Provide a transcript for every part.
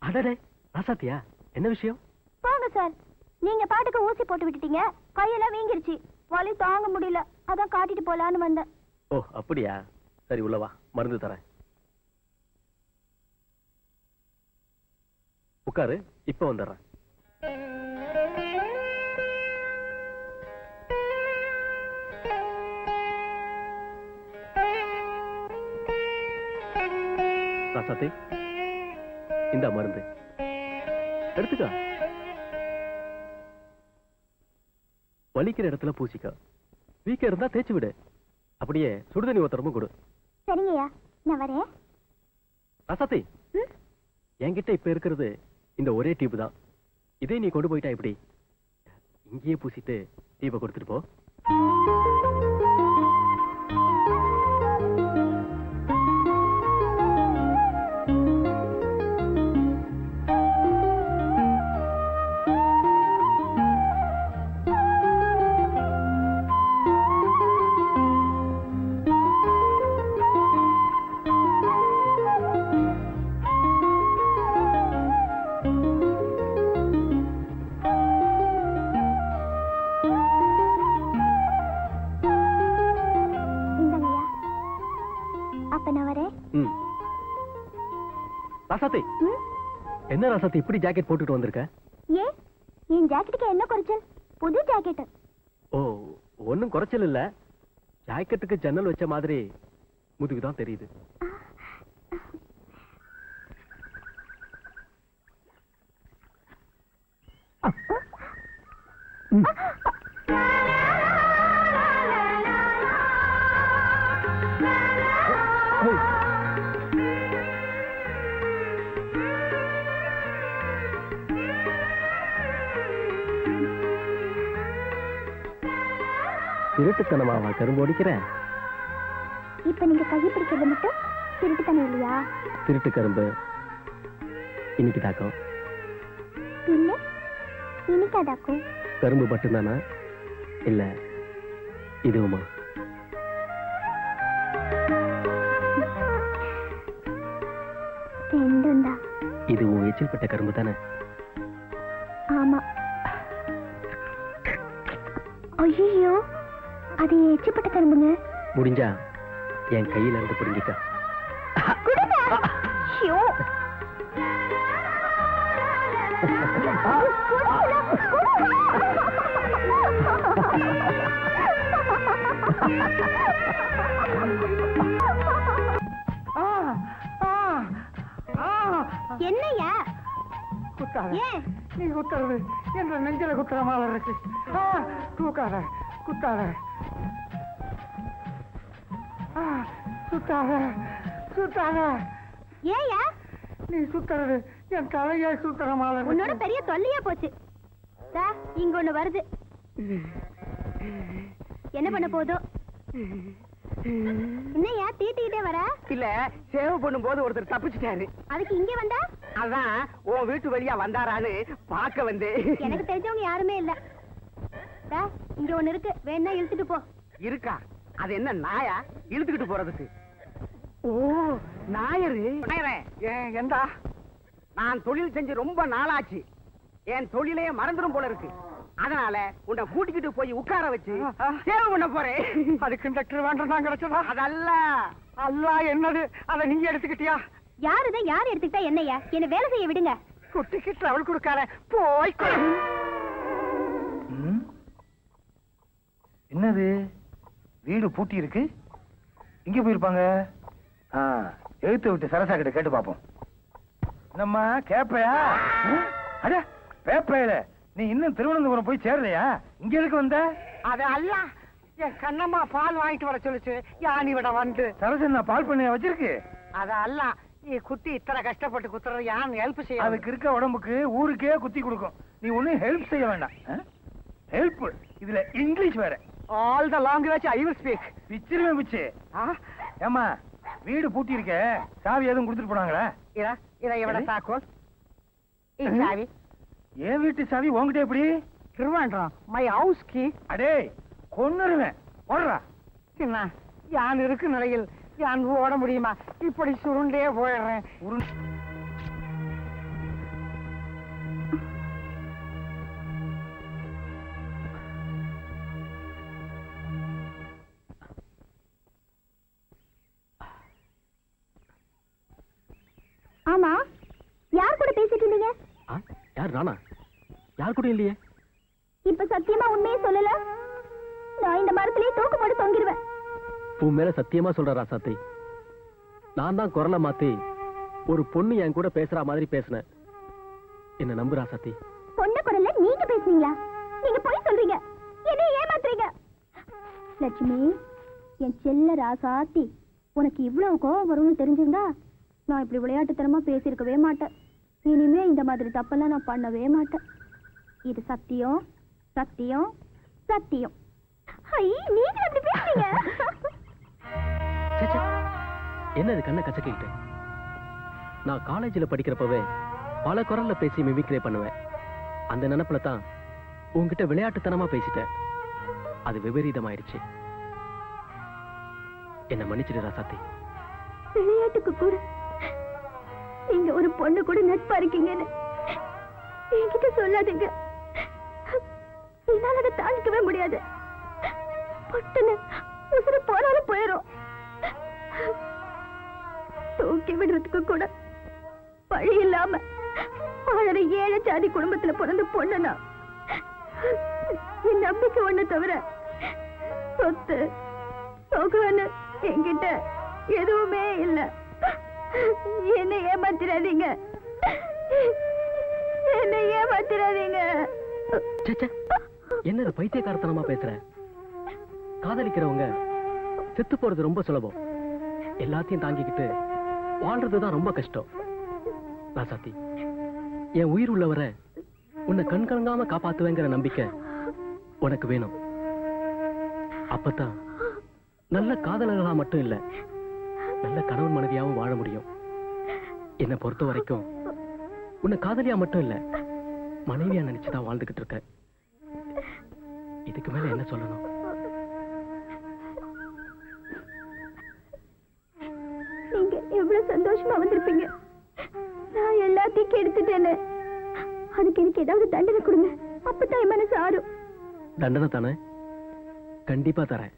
அடடே ராசாத்தியா என்ன விஷயம் போங்க சார் நீங்க பாட்டுக்கு ஊசி போட்டு விட்டுட்டீங்க கையெல்லாம் வீங்கிருச்சு வலி தாங்க முடியல அதான் காட்டிட்டு போலான்னு வந்தேன் ஓ அப்படியா சரி உள்ள வா மருந்து தரேன் உட்காரு இப்ப வந்துடுறேன் ராசாத்தி இந்த மருந்து எடுத்துக்க வலிக்கிற இடத்துல பூசிக்க வீக்க இருந்தா தேய்ச்சி விடு அப்படியே சுடுதண்ணி ஒத்தரமும் கொடு சரிங்கய்யா நான் வரேன் ரசத்தி ம்? என்கிட்ட இப்ப இருக்கிறது இந்த ஒரே டியூப் தான் இதே நீ கொண்டு போயிட்டா எப்படி இங்கேயே பூசிட்டு டியூபை கொடுத்துட்டு போ இந்தாங்கய்யா அப்ப நான் வரேன் ம் ராசாத்தி ம்? என்ன ராசாத்தி இப்படி ஜாக்கெட் போட்டுட்டு வந்திருக்க ஏன் என் ஜாக்கெட்டுக்கு என்ன குறைச்சல் புது ஜாக்கெட் ஓ ஒண்ணும் குறைச்சல் இல்ல ஜாக்கெட்டுக்கு ஜன்னல் வச்ச மாதிரி முதுகு தான் தெரியுது திருட்டுத்தனமாவா கரும்பு ஒடிக்கிறேன் இப்ப நீங்க கையை பிடிக்கிறது மட்டும் திருட்டுத்தனம் இல்லையா திருட்டு கரும்பு இன்னைக்கு தாக்கம் இல்ல இனிக்காதாக்கும் கரும்பு மட்டும்தானா இல்ல இதுவுமா ரெண்டும் தான் இது உன் எச்சில் பட்ட கரும்பு தானே ஆமா ஐயோ அது எச்சப்பட்ட கரும்புங்க முடிஞ்சா என் கையில இருந்து பிடுங்கிக்க கொடுங்க. ஐயோ. என்னய்யா குத்தாத ஏன் நீ குத்துறது என்ற நெஞ்சில குத்துற மாதிரி இருக்கு ஆ, தூக்காத குத்தாத ஆ, சுத்தாத சுத்தாத ஏயா நீ சுத்துறது என் தலையை சுத்துற மாதிரி உன்னோட இருக்கு பெரிய தொல்லையா போச்சு தா, இங்க ஒண்ணு வருது என்ன பண்ண போதோ என்னய்யா தீட்டிக்கிட்டே வர இல்ல சேவ் பண்ணும்போது ஒருத்தர் தப்பிச்சிட்டாரு அதுக்கு இங்க வந்தா அதான் உன் வீட்டு வழியா வந்தாரான்னு பார்க்க வந்து எனக்கு தெரிஞ்சவங்க யாருமே இல்ல தா, இங்க ஒண்ணு இருக்கு வேணா இழுத்துட்டு போ இருக்கா அது என்ன நாயா இழுத்துக்கிட்டு போறதுக்கு ஓ நாயரு நாயரே எந்தா நான் தொழில் செஞ்சு ரொம்ப நாளாச்சு என் தொழிலே மறந்துடும் போல இருக்கு அதனால உன்னை கூட்டிக்கிட்டு போய் உட்கார வச்சு சேவை பண்ண போறேன் அது கண்டக்டர் வேண்டாம் கிடைச்சதா அதல்ல அல்ல என்னது அத நீ எடுத்துக்கிட்டியா யாருதான் யார் எடுத்துக்கிட்டா என்னய்யா என்ன வேலை செய்ய விடுங்க குட்டிக்கு டிராவல் கொடுக்காத போய் என்னது வீடு பூட்டி இருக்கு இங்க போயிருப்பாங்க ஆ, எழுத்து விட்டு சரசா கிட்ட கேட்டு பாப்போம் நம்ம கேப்பையா அட பேப்பையில நீ இன்னும் திருவனந்தபுரம் போய் சேரலையா இங்க எதுக்கு வந்த அது அல்ல என் கண்ணம்மா பால் வாங்கிட்டு வர சொல்லுச்சு யானி விட வந்து சரசன் நான் பால் பண்ணைய வச்சிருக்கு அது அல்ல நீ குத்தி இத்தனை கஷ்டப்பட்டு குத்துறது யான் ஹெல்ப் செய்ய அதுக்கு இருக்க உடம்புக்கு ஊருக்கே குத்தி கொடுக்கும் நீ ஒண்ணும் ஹெல்ப் செய்ய வேண்டாம் ஹெல்ப் இதுல இங்கிலீஷ் வேற all the language I will speak பிச்சிருவேன் பிச்சு ஏமா வீடு பூட்டி இருக்க சாவி எதுவும் கொடுத்துட்டு போனாங்களா இதா இதை இவட எது? தாக்கோல் ம். சாவி என் வீட்டு சாவி உன்கிட்ட எப்படி திருவாண்டம் மை ஹவுஸ் கீ அடே கொன்னுருவேன் ஓடுறா என்ன யான் இருக்கு நிலையில் யான் ஓட முடியுமா இப்படி சுருண்டே போயிடுறேன் உருண் ஆமா யார் கூட பேசிட்டு இருந்தீங்க ஆ யார் நானா யார் கூட இல்லையே இப்ப சத்தியமா உண்மையே சொல்லல நான் இந்த மரத்திலேயே தூக்கு போட்டு தொங்கிடுவேன் உன் மேல சத்தியமா சொல்ற ராசாத்தி நான் தான் குரலை மாத்தி ஒரு பொண்ணு என் கூட பேசுற மாதிரி பேசினேன் என்ன நம்பு ராசாத்தி பொண்ணு குரல்ல நீங்க பேசுனீங்களா நீங்க போய் சொல்றீங்க என்ன ஏமாத்துறீங்க லட்சுமி என் செல்ல ராசாத்தி உனக்கு இவ்வளவு கோவம் வரும்னு தெரிஞ்சிருந்தா நான் இப்படி விளையாட்டுத்தனமா பேசியிருக்கவே மாட்டேன் இனிமே இந்த மாதிரி தப்பெல்லாம் நான் பண்ணவே மாட்டேன் இது சத்தியம் சத்தியம் சத்தியம் ஐ நீங்க அப்படி பேசுறீங்க ச்சே, ச்சே. என்னது கண்ணை கசக்கிட்டு நான் காலேஜில் படிக்கிறப்பவே பல குரல்ல பேசி மிமிக்ரே பண்ணுவேன் அந்த நினைப்புல தான் உன்கிட்ட விளையாட்டுத்தனமா பேசிட்டேன் அது விபரீதமாயிடுச்சு என்ன மன்னிச்சிடு ராசாத்தி விளையாட்டுக்கு கூட நீங்க ஒரு பொண்ணு கூட நட்பா இருக்கீங்கன்னு என்கிட்ட சொல்லாதீங்க என்னால அதை தாங்கிக்கவே முடியாது பட்டுன்னு உசுறு போனாலும் போயிடும் தூக்கி விடுறதுக்கு கூட வழி இல்லாம வாழற ஏழை ஜாதி குடும்பத்துல பிறந்த பொண்ணுனா என் நம்பிக்கை ஒண்ணு தவிர சொத்து சொகுன்னு என்கிட்ட எதுவுமே இல்ல என்ன ஏமாத்திராதீங்க என்ன ஏமாத்திராதீங்க ச்சே, ச்சே. என்னது பைத்தியக்காரத்தனமா பேசுற காதலிக்கிறவங்க செத்து போறது ரொம்ப சுலபம் எல்லாத்தையும் தாங்கிக்கிட்டு வாழ்றதுதான் ரொம்ப கஷ்டம் ராசாத்தி என் உயிர் உள்ளவரை உன்னை கண் கலங்காம காப்பாத்துவேங்கிற நம்பிக்கை உனக்கு வேணும் அப்பதான் நல்ல காதலர்களா மட்டும் இல்ல நல்ல கணவன் மனைவியாவும் வாழ முடியும் என்னை பொறுத்த வரைக்கும் உன்னை காதலியா மட்டும் இல்ல மனைவியா நினைச்சுதான் வாழ்ந்துகிட்டு இருக்க இதுக்கு மேல என்ன சொல்லணும் நீங்க எவ்வளவு சந்தோஷமா வந்திருப்பீங்க நான் எல்லாத்தையும் கெடுத்துட்டேன்னு அதுக்கு எனக்கு ஏதாவது தண்டனை கொடுங்க அப்பதான் என் மனசு ஆறும் தண்டனை தானே கண்டிப்பா தரேன்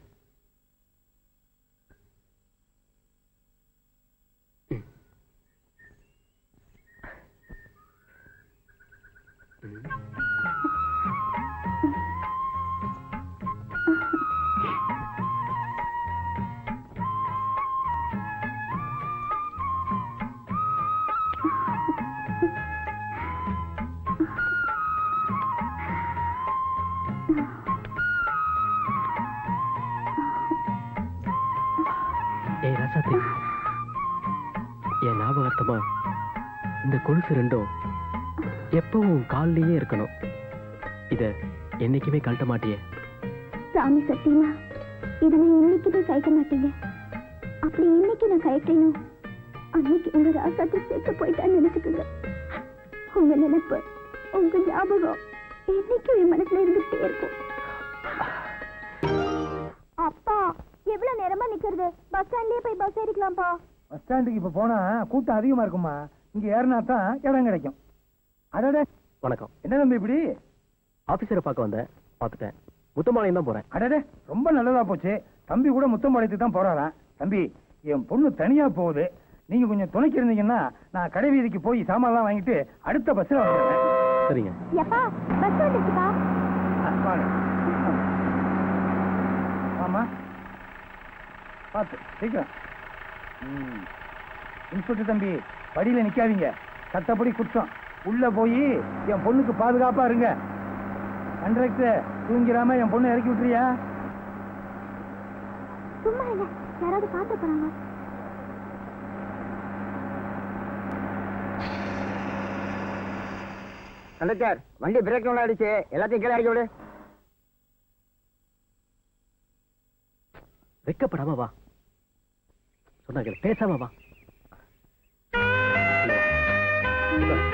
ம். ம். ஏய் ராசாத்தி என் ஞாபகார்த்தமா இந்த கொலுசு ரெண்டும் எப்பவும் கால்லயே இருக்கணும் இத என்னைக்குமே கழட்ட மாட்டியே சாமி சத்தியமா இதை நான் இன்னைக்குமே கழிக்க மாட்டீங்க அப்படி இன்னைக்கு நான் கழிக்கணும் அன்னைக்கு உங்க ராசாத்தை சேர்த்து போயிட்டான்னு நினைச்சுக்குங்க உங்க நினைப்பு உங்க ஞாபகம் என்னைக்கும் என் மனசுல இருந்துட்டே இருக்கும் அப்பா எவ்வளவு நேரமா நிக்கிறது பஸ் ஸ்டாண்ட்லயே போய் பஸ் ஏறிக்கலாம்ப்பா பஸ் ஸ்டாண்டுக்கு இப்ப போனா கூட்டம் அதிகமா இருக்குமா இங்க ஏறினா தான் இடம் கிடைக்கும் அடடே வணக்கம் என்ன தம்பி இப்படி ஆபீசரை பார்க்க வந்தேன் பார்த்துட்டேன் முத்தமாலையும் தான் போறேன் அடடே ரொம்ப நல்லதா போச்சு தம்பி கூட முத்தம்பாளையத்துக்கு தான் போறாராம் தம்பி என் பொண்ணு தனியா போகுது நீங்க கொஞ்சம் துணைக்கு இருந்தீங்கன்னா நான் கடை வீதிக்கு போய் சாமான்லாம் வாங்கிட்டு அடுத்த பஸ்ல வந்துடுறேன் சரிங்க எப்பா பஸ் வந்துருச்சுப்பா ஆ, வாங்க ஆமா பார்த்து சீக்கிரம் ம். இன்ஸ்பெக்டர் தம்பி படியில நிக்காதீங்க சட்டப்படி குற்றம் உள்ள போய் என் பொண்ணுக்கு பாதுகாப்பா இருங்க கண்ட்ராக்டர் தூங்கிராம என் பொண்ணு இறக்கி விட்டுறியா சும்மா இல்ல யாராவது பார்த்து போறாங்க கண்டக்டர் வண்டி பிரேக் ஒன்று அடிச்சு எல்லாத்தையும் கீழே இறக்கி விடு வெக்கப்படாம வா சொன்னாங்க பேசாம வா உட்காரு.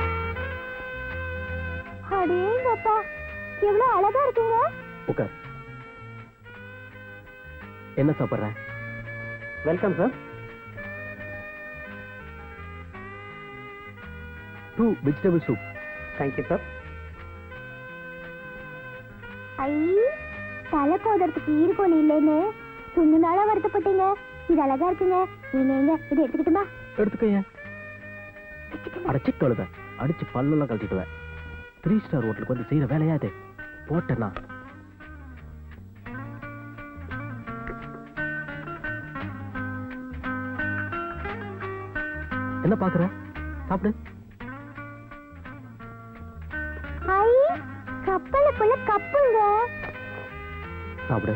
அடேங்கப்பா எவ்வளவு அழகா இருக்கீங்க உட்கார் என்ன சாப்பிட்ற welcome sir two vegetable soup thank you sir I தலை கோதறதுக்கு ஈர்க்கோல் இல்லைன்னு துண்டு நாளா வருத்தப்பட்டீங்க இது அழகா இருக்குங்க நீங்க எங்க இதை எடுத்துக்கிட்டுமா எடுத்துக்கோங்க அடிச்சுக்கங்க அடைச்சிட்டு தொழுவேன் அடிச்சு பல்லெல்லாம் கழட்டிடுவேன் த்ரீ ஸ்டார் ஹோட்டலுக்கு வந்து செய்யற வேலையா இது போட்டேன்னா என்ன பாக்குற சாப்பிடு ஐ கப்பலுக்குள்ள கப்புங்க சாப்பிடு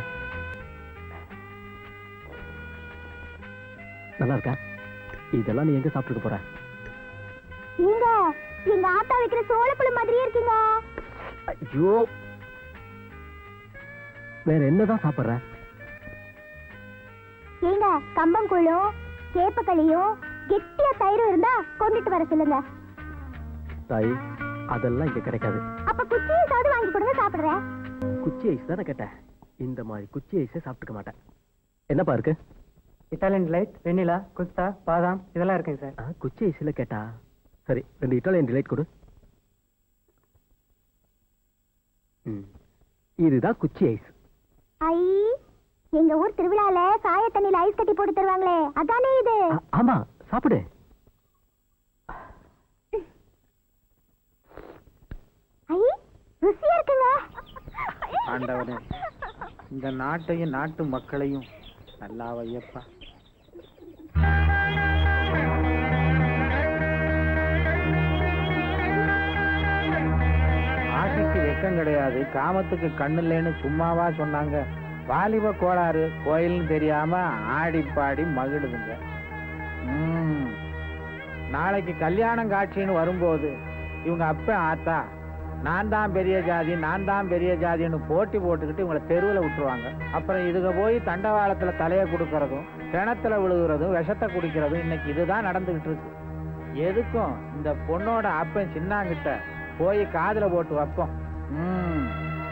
நல்லா இருக்கா இதெல்லாம் நீ எங்க சாப்பிட்டுக்க போற ஏங்க எங்க ஆத்தா வைக்கிற சோளப்பழம் மாதிரியே இருக்குங்க ஐயோ வேற என்னதான் சாப்பிடுற ஏங்க கம்பங்கூழும் கேப்பக்களியும் கெட்டியா தயிரும் இருந்தா கொண்டுட்டு வர சொல்லுங்க தாய் அதெல்லாம் இங்க கிடைக்காது அப்ப குச்சியை வாங்கி கொடுங்க சாப்பிடுறேன் குச்சி ஐஸ் தானே கேட்டேன் இந்த மாதிரி குச்சி ஐஸே சாப்பிட்டுக்க மாட்டேன் என்னப்பா இருக்கு இட்டாலியன் லைட் வெண்ணிலா குஸ்தா பாதாம் இதெல்லாம் இருக்குங்க சார் ஆ, குச்சி ஐஸ்ல கேட்டா சரி ரெண்டு இட்டாலியன் டிலைட் கொடு ம். இதுதான் குச்சி ஐஸ் ஐ எங்க ஊர் திருவிழால சாய தண்ணியில ஐஸ் கட்டி போட்டு தருவாங்களே அதானே இது ஆ, ஆமா சாப்பிடு ஐ ருசியா இருக்குங்க ஆண்டவனே இந்த நாட்டையும் நாட்டு மக்களையும் நல்லா வையப்பா ஆசைக்கு வெக்கம் கிடையாது காமத்துக்கு கண்ணு இல்லைன்னு சும்மாவா சொன்னாங்க வாலிப கோளாறு கோயில்னு தெரியாம ஆடி பாடி மகிழுதுங்க ம். நாளைக்கு கல்யாணம் காட்சின்னு வரும்போது இவங்க அப்ப ஆத்தா நான் தான் பெரிய ஜாதி நான் தான் பெரிய ஜாதின்னு போட்டி போட்டுக்கிட்டு இவங்களை தெருவில் விட்டுருவாங்க அப்புறம் இதுக போய் தண்டவாளத்துல தலையை கொடுக்கறதும் கிணத்துல விழுகிறதும் விஷத்தை குடிக்கிறதும் இன்னைக்கு இதுதான் நடந்துகிட்டு இருக்கு எதுக்கும் இந்த பொண்ணோட அப்பன் சின்னாங்கிட்ட போய் காதுல போட்டு வைப்போம் ம்.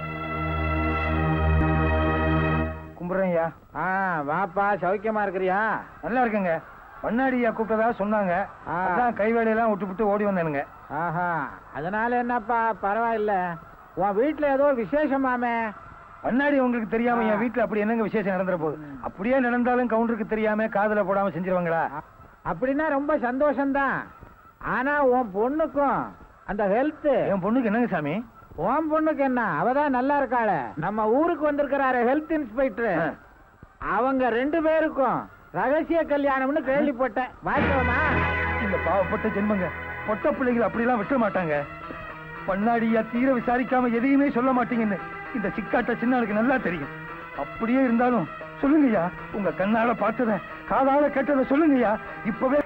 கும்பிடுறேன் ஐயா ஆ வாப்பா சௌக்கியமா இருக்கிறியா நல்லா இருக்குங்க மண்ணாடியா கூப்பிட்டதா சொன்னாங்க ஆ. அதான் கை வேலையெல்லாம் விட்டுவிட்டு ஓடி வந்தேனுங்க ஆஹா அதனால என்னப்பா பரவாயில்ல உன் வீட்டுல ஏதோ விசேஷமாமே மண்ணாடி உங்களுக்கு தெரியாம என் வீட்டுல அப்படி என்னங்க விசேஷம் நடந்துற போகுது அப்படியே நடந்தாலும் கவுண்டருக்கு தெரியாம காதுல போடாம செஞ்சிருவாங்களா அ- அப்படின்னா ரொம்ப சந்தோஷம்தான் ஆனா உன் பொண்ணுக்கும் அந்த ஹெல்த் என் பொண்ணுக்கு என்னங்க சாமி உன் பொண்ணுக்கு என்ன அவதான் நல்லா இருக்காளே நம்ம ஊருக்கு வந்திருக்கிறாரு ஹெல்த் இன்ஸ்பெக்டர் ஆ. அவங்க ரெண்டு பேருக்கும் ரகசிய கல்யாணம்னு கேள்விப்பட்டேன் வாய்க்கவமா இந்த பாவப்பட்ட ஜென்மங்க பொட்ட பிள்ளைகள் அப்படிலாம் விட்ட மாட்டாங்க பண்ணாடியா தீர விசாரிக்காம எதையுமே சொல்ல மாட்டீங்கன்னு இந்த சிக்காட்ட சின்னாளுக்கு நல்லா தெரியும் அப்படியே இருந்தாலும் சொல்லுங்கய்யா உங்க கண்ணால பார்த்தத காதால கேட்டதை சொல்லுங்கய்யா இப்பவே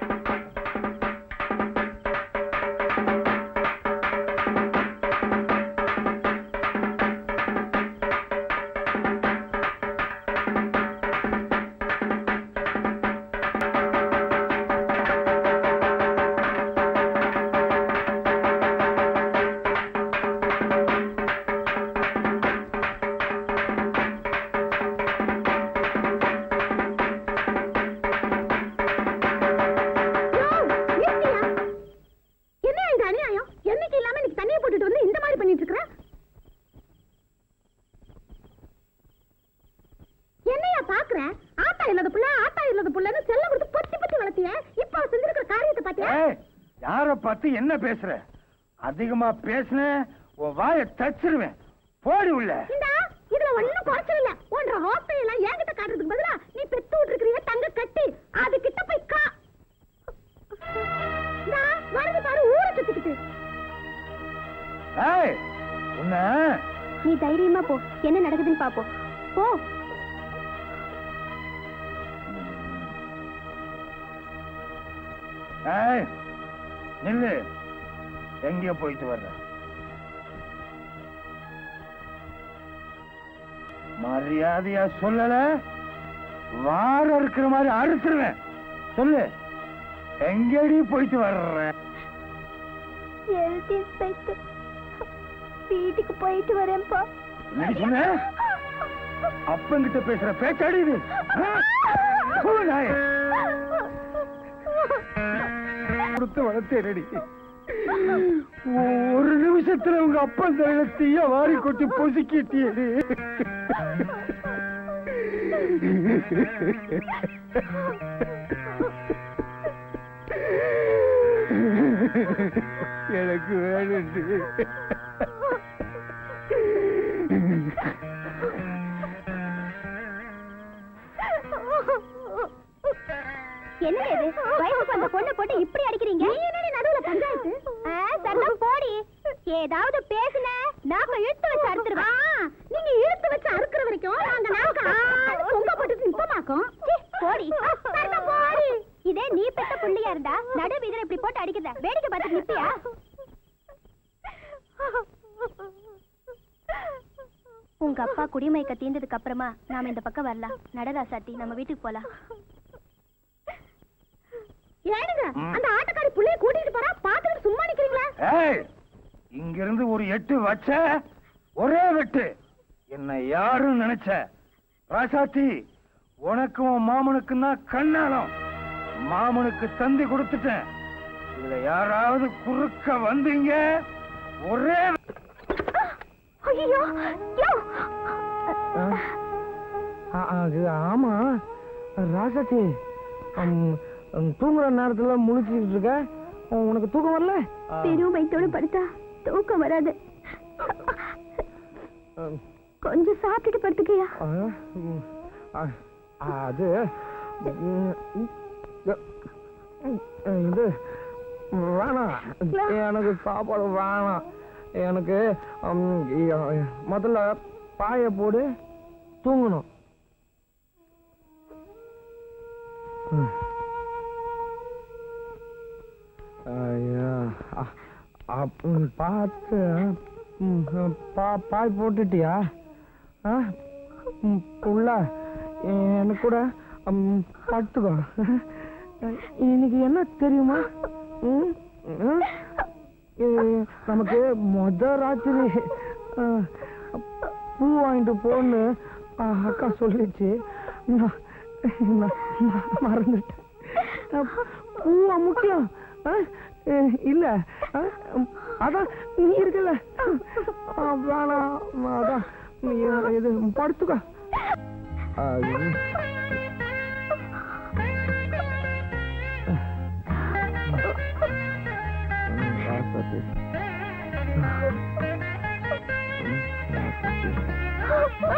என்ன இந்த அநியாயம் என்னைக்கு இல்லாம இன்னைக்கு தண்ணியை போட்டுட்டு வந்து இந்த மாதிரி பண்ணிட்டு இருக்கிற என்னையா பாக்குற ஆத்தா இல்லாத புள்ள ஆத்தா இல்லாத புள்ளன்னு செல்ல கொடுத்து பொத்தி பொத்தி வளர்த்திய இப்ப அவ செஞ்சிருக்கிற காரியத்தை பாத்தியா ஏய், யார பார்த்து என்ன பேசுற அதிகமா பேசுன உன் வாயை தச்சிருவேன் போடி உள்ள இந்தா இதுல ஒண்ணும் குறைச்சல் இல்ல உன்ற ஹோஸ்டல் எல்லாம் என்கிட்ட காட்டுறதுக்கு பதிலா நீ பெத்து விட்டுருக்கிறிய தங்க கட்டி அது கிட்ட போய் கா இந்தா, வருது பாரு ஊரை சுத்திக்கிட்டு ஏய், உன்னை நீ தைரியமா போ என்ன நடக்குதுன்னு பாப்போம் போ ஏய், நில்லு எங்கேயோ போயிட்டு வர்ற மரியாதையா சொல்லல வார இருக்கிற மாதிரி அறுத்துருவேன் சொல்லு எங்கடி போயிட்டு வர்ற ஹெல்த் இன்ஸ்பெக்டர் வீட்டுக்கு போயிட்டு வரேன்ப்பா என்னடி சொன்ன அப்பங்கிட்ட பேசுற பேச்சாடி இது ஆ? போ, நாயே. கொடுத்து வளர்த்தேனடி ஒரு நிமிஷத்துல உங்க அப்பன் தைல தீய வாரி கொட்டி பொசுக்கிட்டியடி எனக்கு வேணும் என்ன இது வயசுக்கு வந்த பொண்ணை போட்டு இப்படி அடிக்கிறீங்க நீ என்னடி நடுவுல பஞ்சாயத்து சரதம் போடி ஏதாவது பேசுன நாக்க இழுத்து வச்சு அறுத்துருவேன் நீங்க இழுத்து வச்சு அறுக்குற வரைக்கும் நாங்க நாக்க தொங்க போட்டு நிப்பமாக்கும் போடி சரதம் போடி இதே நீ பெத்த புள்ளியா இருந்தா நடு வீதியில இப்படி போட்டு அடிக்கிறத வேடிக்கை பார்த்து நிப்பியா உங்க அப்பா குடிமயக்க தீர்ந்ததுக்கு அப்புறமா நாம இந்த பக்கம் வரலாம் நடரா சாத்தி நம்ம வீட்டுக்கு போலாம் ஏனுங்க அந்த ஆட்டக்காரி புள்ளைய கூட்டிட்டு போறா பாத்துட்டு சும்மா நிக்கிறீங்களா ஏய் இங்கிருந்து ஒரு எட்டு வச்ச ஒரே வெட்டு என்ன யாரும் நினைச்ச ராசாத்தி உனக்கும் உன் மாமனுக்கும் தான் கண்ணாலம் மாமனுக்கு தந்தி கொடுத்துட்டேன் இதுல யாராவது குறுக்க வந்தீங்க ஒரே ஐயோ யோ அது ஆமா ராசாத்தி ம், ம், தூங்குற நேரத்துல முழிச்சுட்டு இருக்க உனக்கு தூக்கம் வரல பெரும் வயிற்றோட படுத்தா தூக்கம் வராது ம், கொஞ்சம் சாப்பிட்டுட்டு படுத்துக்கியா ஆ, ம், ஆ, அது ம், ம், ம், இது வேணாம் எனக்கு சாப்பாடு வேணாம் எனக்கு ம், இ- முதல்ல பாய போடு தூங்கணும் ம். ஐயா அ- அப்- ம், பார்த்து ம், பா பாய் போட்டுட்டியா ஆ ம், புள்ள எனக்கு கூட ம், படுத்துக்கோ இன்னைக்கு என்ன தெரியுமா ம், ம், இது நமக்கு முத ராத்திரி ஆ, பூ வாங்கிட்டு போன்னு ஆ, அக்கா சொல்லிச்சு நான் நான் மறந்துட்டேன் ஆ, பூவா முக்கியம் ஆ, அஹ், இல்ல ஆ, ம், அதான் நீ இருக்கல ஆ, வேணாம் அதான் நீ இது படுத்துக்கோ அது ம், ராசாத்தி. ம், ராசாத்தி.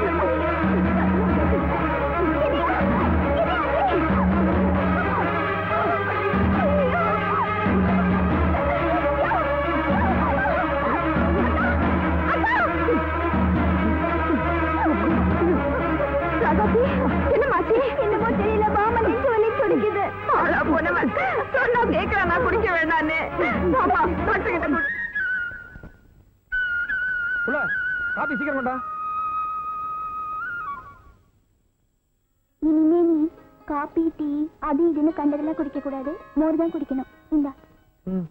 என்னமாச்சு என்னமோ தெரியல மாமா நெஞ்சு வலி துடிக்குது ஆளா போனவன் சொன்னா கேக்குறா நான் குடிக்க வேண்டான்னு மாமா டாக்டர் கிட்ட கூட்டு புள்ள காப்பி சீக்கிரம் கொண்டா இனிமே நீ காபி டீ அது இதுன்னு கண்டதெல்லாம் குடிக்க கூடாது மோர் தான் குடிக்கணும் இந்தா ம்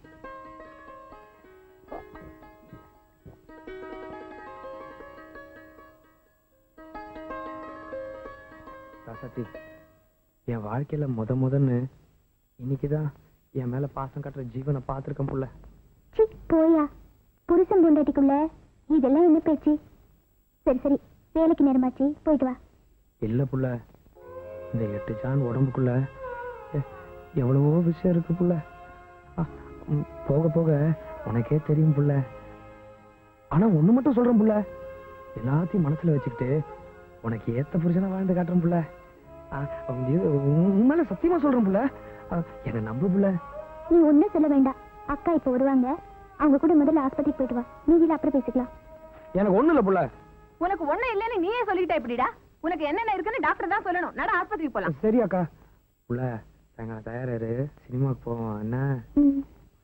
ராசாத்தி என் வாழ்க்கையில முத முதன்னு இன்னைக்குதான் என் மேல பாசம் காட்டுற ஜீவனை பார்த்துருக்கேன் புள்ள சி போயா புருஷன் பொண்டாட்டிக்குள்ள இதெல்லாம் என்ன பேச்சு சரி சரி வேலைக்கு நேரமாச்சு போயிட்டு வா இல்ல புள்ள இந்த எட்டு ஜான் உடம்புக்குள்ள எ- எவ்வளவோ விஷயம் இருக்கு புள்ள ஆ, ம், போக போக உனக்கே தெரியும் புள்ள ஆனா ஒண்ணு மட்டும் சொல்றேன் புள்ள எல்லாத்தையும் மனசுல வச்சுக்கிட்டு உனக்கு ஏத்த புருஷனா வாழ்ந்து காட்டுறேன் புள்ள ஆ, இது உன் உண்மையில சத்தியமா சொல்றேன் புள்ள ஆ, என்னை நம்பு புள்ள நீ ஒன்னும் சொல்ல வேண்டாம் அக்கா இப்ப வருவாங்க அவங்க கூட முதல்ல ஆஸ்பத்திரிக்கு போயிட்டு வா மீதியில அப்புறம் பேசிக்கலாம் எனக்கு ஒண்ணு இல்ல புள்ள உனக்கு ஒண்ணும் இல்லைன்னு நீயே சொல்லிட்ட எப்படிடா உனக்கு என்னென்ன இருக்குன்னு டாக்டர் தான் சொல்லணும் நட ஆஸ்பத்திரிக்கு போலாம் சரி அக்கா புள்ள சாயங்காலம் தயாராரு சினிமாக்கு போவோம் என்ன ம்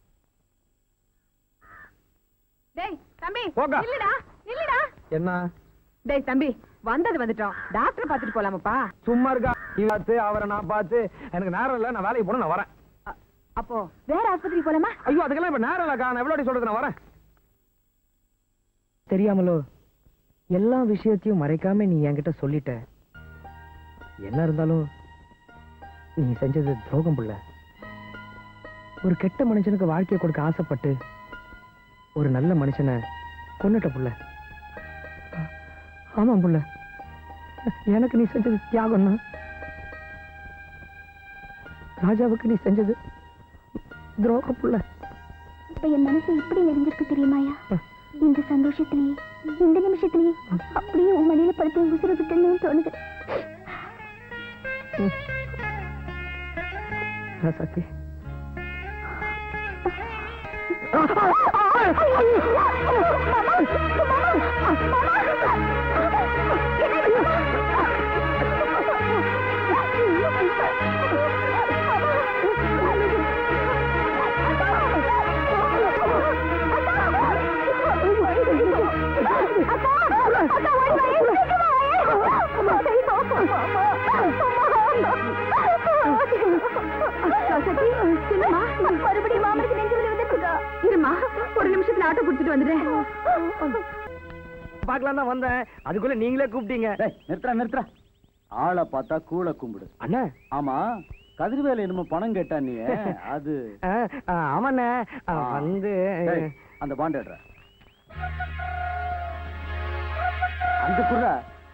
டேய் தம்பி போங்க. இல்லடா இல்லடா என்ன டேய் தம்பி வந்தது வந்துட்டோம் டாக்டர் பாத்துட்டு போலாமாப்பா சும்மா இருக்கா இவ பார்த்து அவரை நான் பார்த்து எனக்கு நேரம் இல்ல நான் வேலைக்கு போன நான் வரேன் அ- அப்போ வேற ஆஸ்பத்திரிக்கு போலாமா ஐயோ அதுக்கெல்லாம் இப்ப நேரம் இல்லக்கா நான் எவ்வளோ சொல்றது நான் வரேன் தெரியாமலோ எல்லா விஷயத்தையும் மறைக்காம நீ என்கிட்ட சொல்லிட்ட என்ன இருந்தாலும் நீ செஞ்சது துரோகம் புள்ள ஒரு கெட்ட மனுஷனுக்கு வாழ்க்கையை கொடுக்க ஆசைப்பட்டு ஒரு நல்ல மனுஷனை கொன்னுட்ட புள்ள ஆ- ஆமாம் புள்ள எனக்கு நீ செஞ்சது தியாகம்னா ராஜாவுக்கு நீ செஞ்சது துரோகம் புள்ள இப்ப என் மனசு எப்படி நெறிஞ்சிருக்கு தெரியுமாயா இந்த சந்தோஷத்திலேயே இந்த நிமிஷத்திலேயே அப்படியே உன் மடியில படுத்து உசுறு விட்டணும்னு தோணுது சக்தி மறுபடியும் மாமனுக்கு நெஞ்சு வலி வந்துட்டு இருக்கா இருமா ஒரு நிமிஷத்துல ஆட்டோ குடிச்சிட்டு வந்துடுறேன் பார்க்கலாம் தான் வந்தேன் அதுக்குள்ள நீங்களே கூப்பிட்டீங்க நிறுத்துறா நிறுத்துறா ஆளை பார்த்தா கூள கும்பிடு அண்ணா ஆமா கதிர்வேல என்னமோ பணம் கேட்டா நீ அது ஆமாண்ணே ஆ. வந்து டேய், அந்த பாண்ட் எடுற அந்த குர்ரா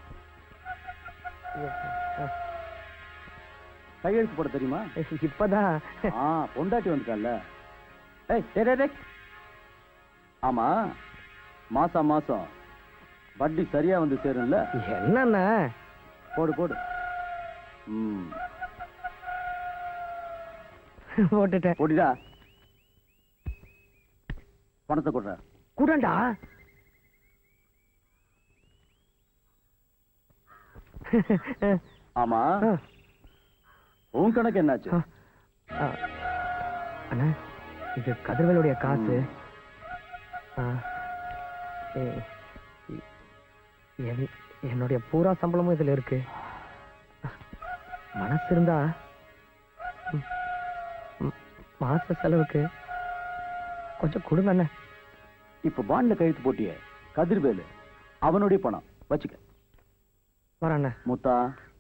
கையெழுத்து போட தெரியுமா இப்பதான் ஆ பொண்டாட்டி வந்துட்டால ஏய் டேய், டேய், டேய். ஆமா மாசம் மாசம் வட்டி சரியா வந்து சேரும்ல என்னண்ணே போடு போடு ம் போட்டுட்டேன் போடிடா பணத்தை கொடுற கூடண்டா ஆமா உன் கணக்கு என்னாச்சு ஆ. அண்ணா இது கதிர்வேலுடைய காசு ஆ. எ- என்- என்னுடைய பூரா சம்பளமும் இதுல இருக்கு மனசு இருந்தா ம், ம், மாச செலவுக்கு கொஞ்சம் கொடுங்க அண்ணா இப்ப பாண்ட்ல கழுத்து போட்டியே கதிர்வேலு அவனுடைய பணம் வச்சுக்க வரேன் அண்ணா முத்தா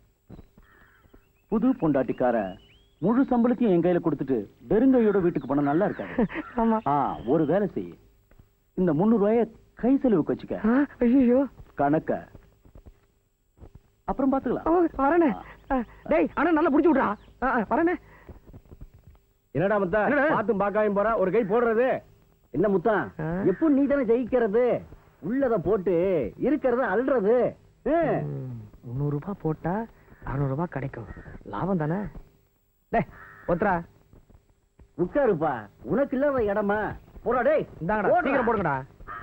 புது பொண்டாட்டிக்கார முழு சம்பளத்தையும் என் கையில கொடுத்துட்டு வெறுங்கையோட வீட்டுக்கு போனா நல்லா இருக்காது ஆமா ஆ ஒரு வேலை செய் இந்த முந்நூறு ரூபாய கை செலவுக்கு வச்சுக்க ஐயோ கணக்க அப்புறம் பாத்துக்கலாம் வரேனே ஆ, டேய் அண்ணா நல்லா புடிச்சு விட்றா ஆ, ஆ, வரேனே என்னடா முத்தா என்னடா? பார்த்தும் பார்க்காம போற ஒரு கை போடுறது என்ன முத்தா ஆ? எப்போ நீ தானே ஜெயிக்கிறது உள்ளத போட்டு இருக்கிறத அல்றது ஆ. ம், முந்நூறு ரூபாய் போட்டா அறுநூறு ரூபாய் கிடைக்கும் லாபம் தானே டேய் ஒத்துறா உட்காருப்பா உனக்கு இல்லாத இடமா போடா டேய் இந்தாங்கடா போடுறா. சீக்கிரம் போடுங்கடா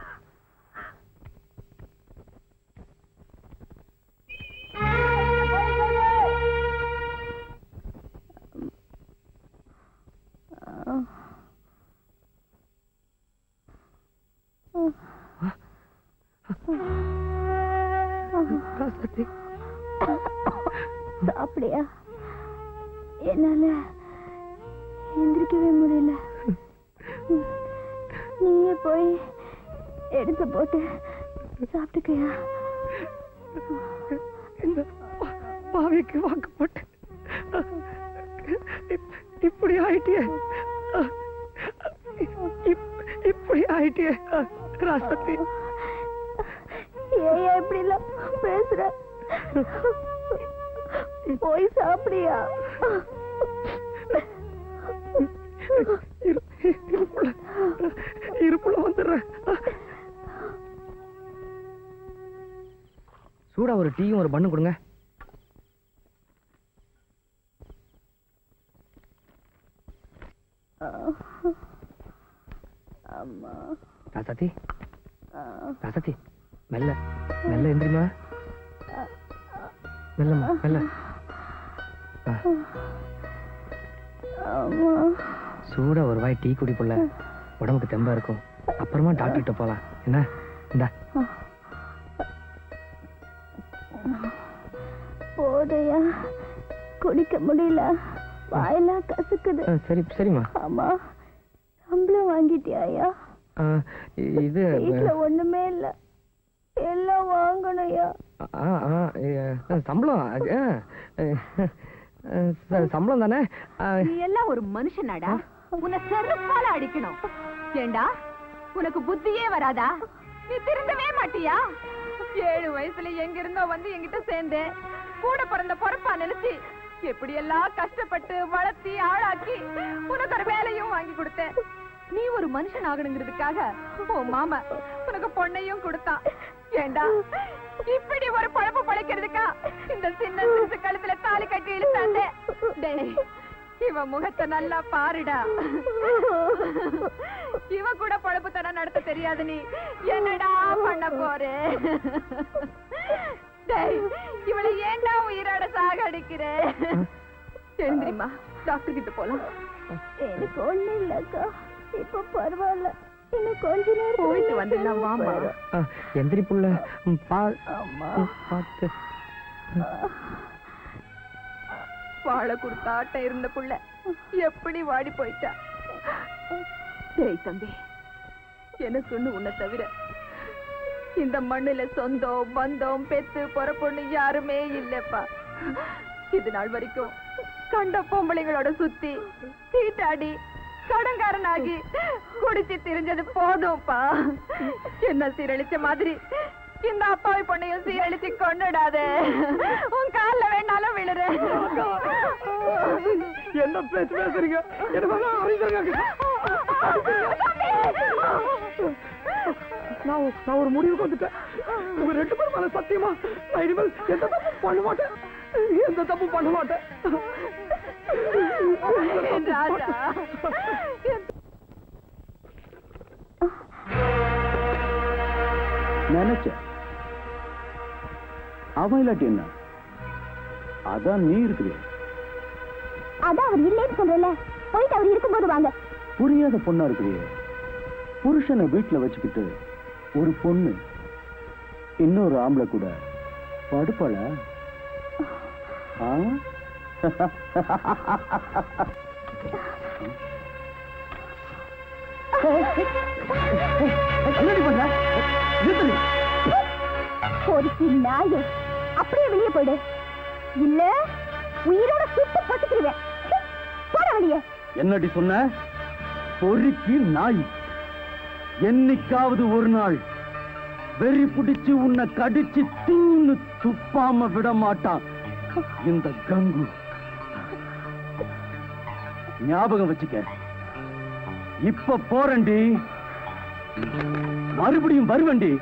ராசாத்தி, சாப்பிடியா என்னால எந்திரிக்கவே முடியல நீயே போய் எடுத்து போட்டு சாப்பிட்டுக்கையா இந்த பா- பாவிக்கு வாக்கு போட்டு இப்- இப்படி ஆயிட்டியே இப்- இப்படி ஆயிட்டியே ராசாத்தி ஏன் இப்படி எல்லாம் பேசுற போய் சாப்பிடியா இரு- இருப்புல இருப்புல வந்துடுறேன் சூடா ஒரு டீயும் ஒரு பண்ணு கொடுங்க அம்மா ராசாத்தி ஆ, ராசாத்தி மெல்ல மெல்ல எந்திரிமா மெல்லம்மா மெல்ல ஆ, அம்மா சூடா ஒரு வாய் டீ குடி புள்ள உடம்புக்கு தெம்பா இருக்கும் அப்புறமா டாக்டர் கிட்ட போலாம் என்ன இந்தா போதையா குடிக்க முடியல வாயெல்லாம் கசக்குது ஆ, சரி சரிம்மா ஆமா சம்பளம் வாங்கிட்டியாயா ஆ, இ- இது வீட்டுல ஒண்ணுமே இல்ல எல்லாம் வாங்கணும்யா ஆ, ஆ, ஆ, சம்பளம் அது, ஆ, ஆ, ச- சம்பளம் தானே ஆ, நீ எல்லாம் ஒரு மனுஷனாடா உன்னை செருப்பால அடிக்கணும் ஏண்டா உனக்கு புத்தியே வராதா நீ திருந்தவே மாட்டியா ஏழு வயசுல எங்க இருந்தோ வந்து என்கிட்ட சேர்ந்து கூட பிறந்த பொறப்பா நினைச்சு எப்படி எல்லாம் கஷ்டப்பட்டு வளர்த்தி ஆளாக்கி உனக்கு ஒரு வேலையும் வாங்கி கொடுத்தேன் நீ ஒரு மனுஷன் ஆகணுங்கிறதுக்காக உன் மாமா உனக்கு பொண்ணையும் கொடுத்தான் ஏண்டா இப்படி ஒரு பழப்பு பழைக்கிறதுக்கா இந்த சின்ன சிறுசு கழுத்துல தாலி கட்டி இழுத்தாண்டே டேய் இவ முகத்தை நல்லா பாருடா இவ கூட பழப்பு தடம் நடத்த தெரியாது நீ என்னடா பண்ண போறே டேய் இவளை ஏன்டா உயிரோட சாகடிக்கிற எழுந்திரிமா டாக்டர் கிட்ட போலாம் எனக்கு ஒண்ணு இல்லக்கா இப்ப பரவாயில்ல இன்னும் கொஞ்ச நேரம் போயிட்டு வந்துடலாம் வாமா ஆ, எந்திரி புள்ள ம், பா ம், பார்த்து வாழை கொடுத்தாட்ட இருந்த புள்ள எப்படி வாடி போயிட்டா டேய் தம்பி எனக்குன்னு உன்னை தவிர இந்த மண்ணுல சொந்தம் பந்தம் பெத்து பொறப்பொண்ணு யாருமே இல்லப்பா இது நாள் வரைக்கும் கண்ட பொம்பளைங்களோட சுத்தி சீட்டாடி கடன்காரனாகி குடிச்சு திரிஞ்சது போதும்ப்பா என்ன சீரழிச்ச மாதிரி இந்த அப்பாவி பொண்ணையும் சீரழிச்சு கொண்டுடாதே உன் கால்ல வேணாலும் விழுறேன் என்ன பேச்சு பேசுறீங்க எனக்கு அறிஞருங்க நான் நான் ஒரு முடிவுக்கு வந்துட்டேன் உங்க ரெண்டு பேரும் மேல சத்தியமா நான் இனிமேல் எந்த தப்பு பண்ண மாட்டேன் எந்த தப்பு பண்ண மாட்டேன் என் ராஜா என் நினைச்ச அவன் இல்லாட்டி என்ன அதான் நீ இருக்கிறிய அதான் அவர் இல்லைன்னு சொல்றல போயிட்டு அவர் இருக்கும்போது வாங்க புரியாத பொண்ணா இருக்கிறிய புருஷனை வீட்டுல வச்சுக்கிட்டு ஒரு பொண்ணு இன்னொரு ஆம்பளை கூட படுப்பாள ஆ? என்னடி பண்ற? நிறுத்துடி. பொறுக்கி நாயே அப்படியே வெளியே போயிடு இல்ல உயிரோட சுட்டு பொசுக்கிடுவேன் போட வெளியே என்னடி சொன்ன பொறுக்கி நாய் என்னைக்காவது ஒரு நாள் வெறி பிடிச்சு உன்னை கடிச்சு தீன்னு துப்பாம விட மாட்டான் இந்த கங்கு ஞாபகம் வச்சுக்க இப்ப போறேன்டி மறுபடியும் வருவேன்டி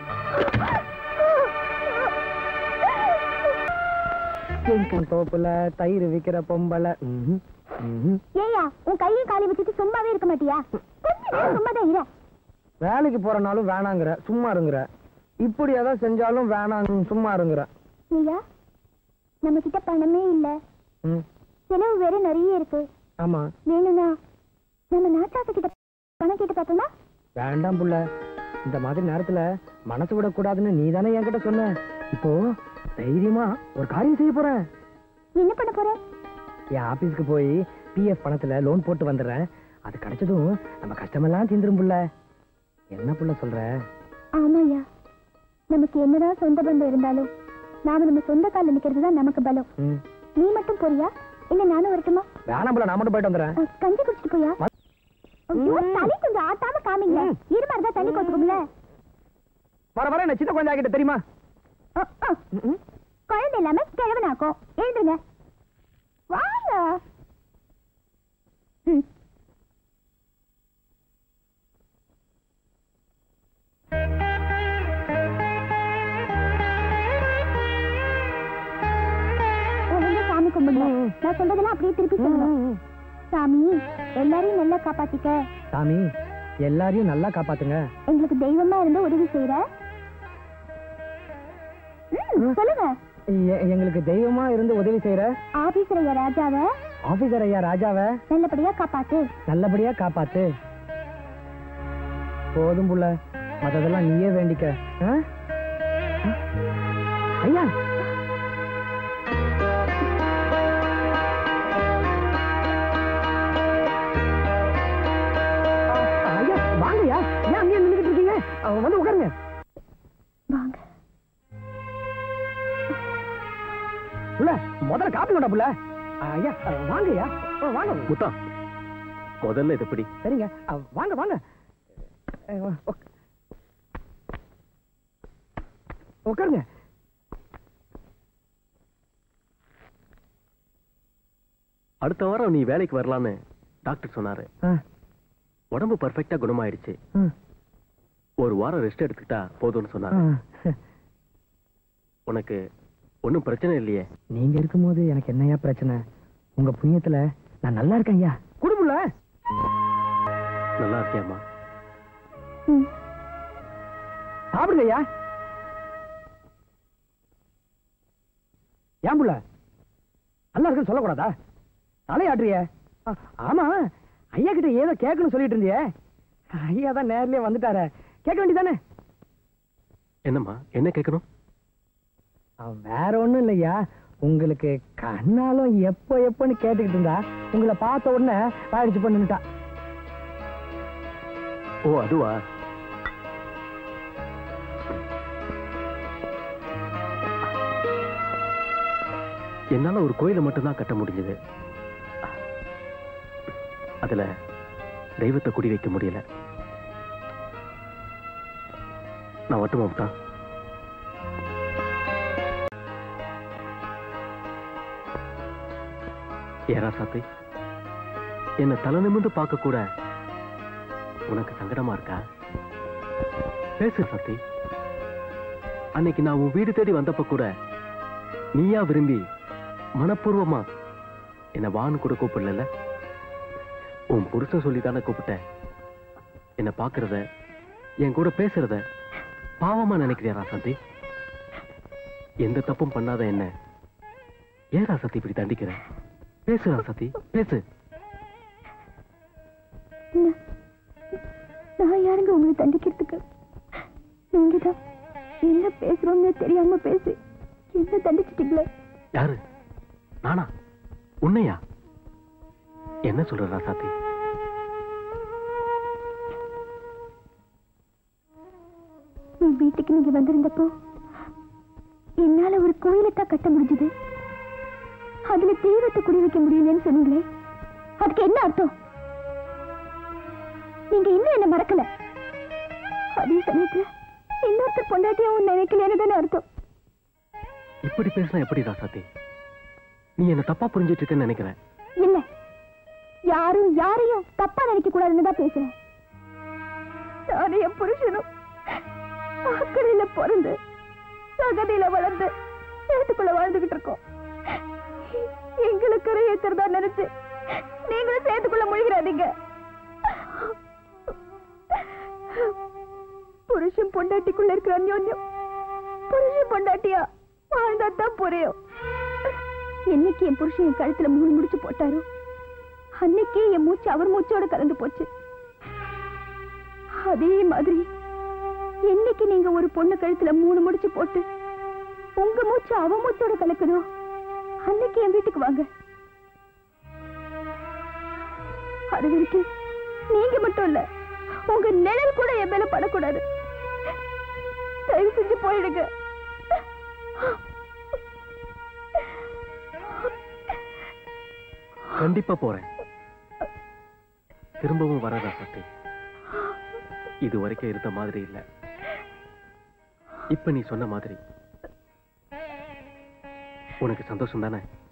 சிங்கன் தோப்புல தயிர் விக்கிற பொம்பளை ம்ஹும், ம்ஹும். ஏயா உன் கையை காலி வச்சுட்டு சும்மாவே இருக்க மாட்டியா கொஞ்ச நேரம் சும்மா தான் இரு வேலைக்கு போறனாலும் வேணாங்கிற சும்மா இருங்குற இப்படி எதாவது செஞ்சாலும் வேணாங்க சும்மா இருங்குற ஐயா நம்ம கிட்ட பணமே இல்ல ம், செலவு வேற நிறைய இருக்கு ஆமா வேணும்னா நம்ம நாட்டாக்க கிட்ட பணம் கேட்டு பார்த்தோம்னா வேண்டாம் புள்ள இந்த மாதிரி நேரத்துல மனசு விடக்கூடாதுன்னு நீ தானே என்கிட்ட சொன்ன இப்போ தைரியமா ஒரு காரியம் செய்ய போறேன் என்ன பண்ண போற என் ஆபீஸ்க்கு போய் பிஎஃப் பணத்துல லோன் போட்டு வந்துடுறேன் அது கிடைச்சதும் நம்ம கஷ்டமெல்லாம் தீந்துரும் புள்ள என்ன புள்ள சொல்ற ஆமாய்யா நமக்கு என்னதான் சொந்த பந்தம் இருந்தாலும் நாம நம்ம சொந்த கால்ல நிக்கிறது தான் நமக்கு பலம் ம், நீ மட்டும் போறியா இல்ல நானும் வரட்டுமா வேணாம் புள்ள நான் மட்டும் போயிட்டு வந்துடுறேன் அஹ், கஞ்சி குடிச்சிட்டு போயா ஐயோ, தண்ணி கொஞ்சம் ஆட்டாம காமிங்க ம். இருமா இருந்தா தண்ணி கொத்துக்கும்ல வர வர என்ன சின்ன குழந்தை ஆகிட்ட தெரியுமா அஹ், அஹ். ம், ம். குழந்தை இல்லாம கிழவனாக்கும் எழுந்துங்க வாங்க ம். ஒழுங்கா சாமி கும்பிடுங்க நான் சொல்றதெல்லாம் அப்படியே திருப்பி சொல்லணும் சாமி எல்லாரையும் நல்லா காப்பாத்திக்க சாமி எல்லாரையும் நல்லா காப்பாத்துங்க எங்களுக்கு தெய்வமா இருந்து உதவி செய்யற ம், சொல்லுங்க எ- எங்களுக்கு தெய்வமா இருந்து உதவி செய்யற ஆபீசர் ஐயா ராஜாவை ஆபீசர் ஐயா ராஜாவை நல்லபடியா காப்பாத்து நல்லபடியா காப்பாத்து போதும் புள்ள மத்ததெல்லாம் நீயே வேண்டிக்க ஆ? ஆ? ஐயா ஆ, ஐயா வாங்கய்யா ஏன் அங்கேயே நின்றுட்டு இருக்கீங்க ஆ, வந்து உட்காருங்க வாங்க புள்ள முதல்ல காப்பி கொண்டா புள்ள ஆ, ஐயா ஆ, வாங்கய்யா ஆ, வாங்க முத்தா முதல்ல இது எப்படி சரிங்க ஆ, வாங்க வாங்க ஆ, உக்- உட்காருங்க அடுத்த வாரம் நீ வேலைக்கு வரலான்னு டாக்டர் சொன்னாரு ஆ, உடம்பு பர்ஃபெக்டா குணமாயிடுச்சு ம். ஒரு வாரம் ரெஸ்ட் எடுத்துக்கிட்டா போதும்னு சொன்னாங்க ஆ. உனக்கு ஒன்றும் பிரச்சனை இல்லையே நீங்க இருக்கும்போது எனக்கு என்னையா பிரச்சனை உங்க புண்ணியத்துல நான் நல்லா இருக்கேன் ஐயா குடும்பல நல்லா இருக்கியாம்மா ம் சாப்பிடுங்க ஐயா ஏன் புள்ள நல்லா இருக்குன்னு சொல்லக்கூடாதா தலையாடுறிய ஆ- ஆமா ஐயா கிட்ட ஏதோ கேட்கணும்னு சொல்லிட்டு இருந்தியே ஐயா தான் நேர்லயே வந்துட்டாரே கேட்க வேண்டியதானே என்னம்மா என்ன கேட்கணும் வேற ஒண்ணும் இல்லையா உங்களுக்கு கண்ணாலும் எப்போ எப்போன்னு கேட்டுக்கிட்டு இருந்தா உங்களை பார்த்த உடனே வாயிடுச்சு பண்ணிட்டா ஓ அதுவா என்னால ஒரு கோயிலை மட்டும்தான் கட்ட முடிஞ்சது அதுல தெய்வத்தை குடி வைக்க முடியல நான் மட்டும் தான் ஏரா சாத்தி என்ன தலை நிமிர்ந்து பார்க்க கூட உனக்கு சங்கடமா இருக்கா பேசு சத்தி அன்னைக்கு நான் உன் வீடு தேடி வந்தப்ப கூட நீயா விரும்பி மனப்பூர்வமா என்ன வான்னு கூட கூப்பிடல உன் புருஷன் சொல்லி தானே கூப்பிட்டேன் என்ன பாக்குறத என் கூட பேசுறத பாவமா நினைக்கிறியா ராசாத்தி எந்த தப்பும் பண்ணாத என்ன ஏன் ராசாத்தி இப்படி தண்டிக்கிற பேசு ராசாத்தி பேசு நான் நான் யாருங்க உங்களை தண்டிக்கிறதுக்கு நீங்க தான் என்ன பேசுறோம்னு தெரியாம பேசி என்ன தண்டிச்சிட்டீங்களே யாரு நானா உன்னையா என்ன சொல்ற ராசாத்தி நீ வீட்டுக்கு நீங்க வந்திருந்தப்போ என்னால ஒரு கோயிலை தான் கட்ட முடிஞ்சது அதுல தெய்வத்தை குடி வைக்க முடியலன்னு சொன்னீங்களே அதுக்கு என்ன அர்த்தம் நீங்க இன்னும் என்ன மறக்கல அதே சமயத்துல இன்னொருத்தர் பொண்டாட்டியாவும் நினைக்கலன்னு தானே அர்த்தம் இப்படி பேசினா எப்படி ராசாத்தி நீ என்ன தப்பா புரிஞ்சிட்டு இருக்கேன்னு நினைக்கிறேன் இல்ல யாரும் யாரையும் தப்பா நினைக்க கூடாதுன்னு தான் பேசுறேன் நானும் என் புருஷனும் அக்கறையில பிறந்து சகதியில வளர்ந்து சேத்துக்குள்ள வாழ்ந்துகிட்டு இருக்கோம் எங்களுக்கு ஏத்துறதா நினைச்சு நீங்களும் சேத்துக்குள்ள முழுகிறாதீங்க புருஷன் பொண்டாட்டிக்குள்ள இருக்கிற அந்யோன்யம் புருஷன் பொண்டாட்டியா வாழ்ந்தா தான் புரியும் என்னைக்கு என் புருஷன் என் கழுத்துல மூணு முடிச்சு போட்டாரோ அன்னைக்கே என் மூச்சு அவர் மூச்சோட கலந்து போச்சு அதே மாதிரி என்னைக்கு நீங்க ஒரு பொண்ணு கழுத்துல மூணு முடிச்சு போட்டு உங்க மூச்சு அவ மூச்சோட கலக்குதோ அன்னைக்கு என் வீட்டுக்கு வாங்க அது வரைக்கும் நீங்க மட்டும் இல்ல உங்க நிழல் கூட என் மேல படக்கூடாது தயவு செஞ்சு போயிடுங்க கண்டிப்பா போறேன் திரும்பவும் வர ராசாத்தி இது வரைக்கும் இருந்த மாதிரி இல்ல இப்ப நீ சொன்ன மாதிரி உனக்கு சந்தோஷம் தானே